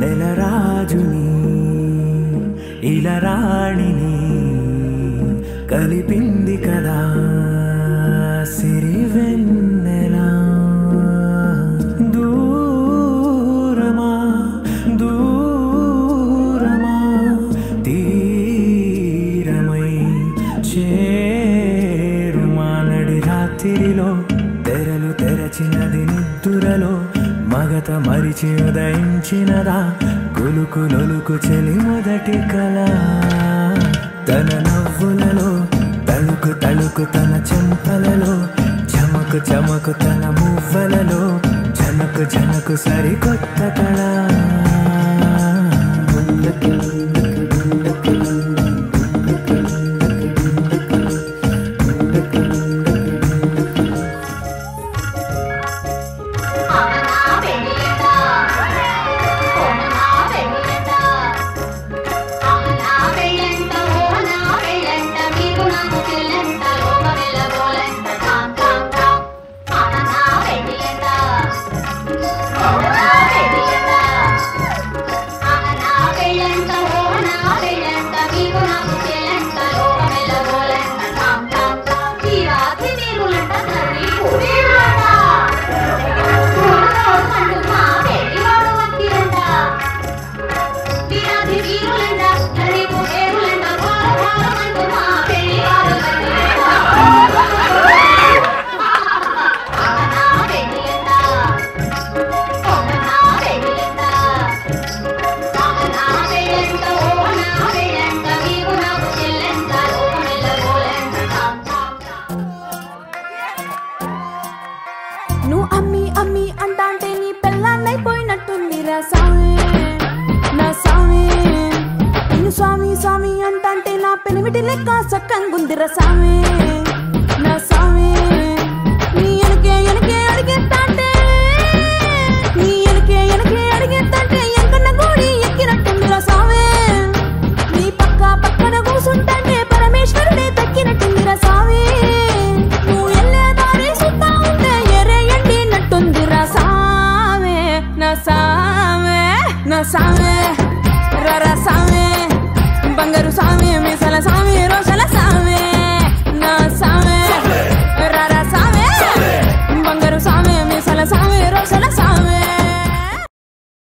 నెలరాజుని ఇలరాణిని కలిపింది కదా సిరి వెన్నెలా దూరమా దూరమా తీరమై చేరుమా నడి రాత్రిలో తెరలు తెరచినది నిద్దురలో మగత మరిచి ఉదయించినదా కులుకు నొలుకు చెలి మొదటి కళ తన నవ్వులలో తళుకు తళుకు తన చెంపలలో చమకు చమకు తన మువ్వలలో జనకు జనకు సరికొత్త కళ అవనా వెళ్ళట ఓనా వెళ్ళట అవనా వెళ్ళంట ఓనా వెళ్ళంట మీకు నాకు చెల్లంట లోక వెళ్ళబోలంట టాం టాం టాం అవనా వెళ్ళట ఓనా వెళ్ళట అవనా వెళ్ళంట ఓనా వెళ్ళంట మీకు నాకు చెల్లంట లోక వెళ్ళబోలంట టాం టాం టాం ఈ రాత్రి నీరులంట తల్లి నీరులంట నువ్వు అమ్మి అమ్మి అంటాంటే నీ పెళ్ళాన్నైపోయినట్టుంది రా స్వామి నా స్వామి నిన్ను స్వామి స్వామి అంటాంటే నా పెనిమిటి లెక్క సక్కంగుందిరా స్వామి నా స్వామి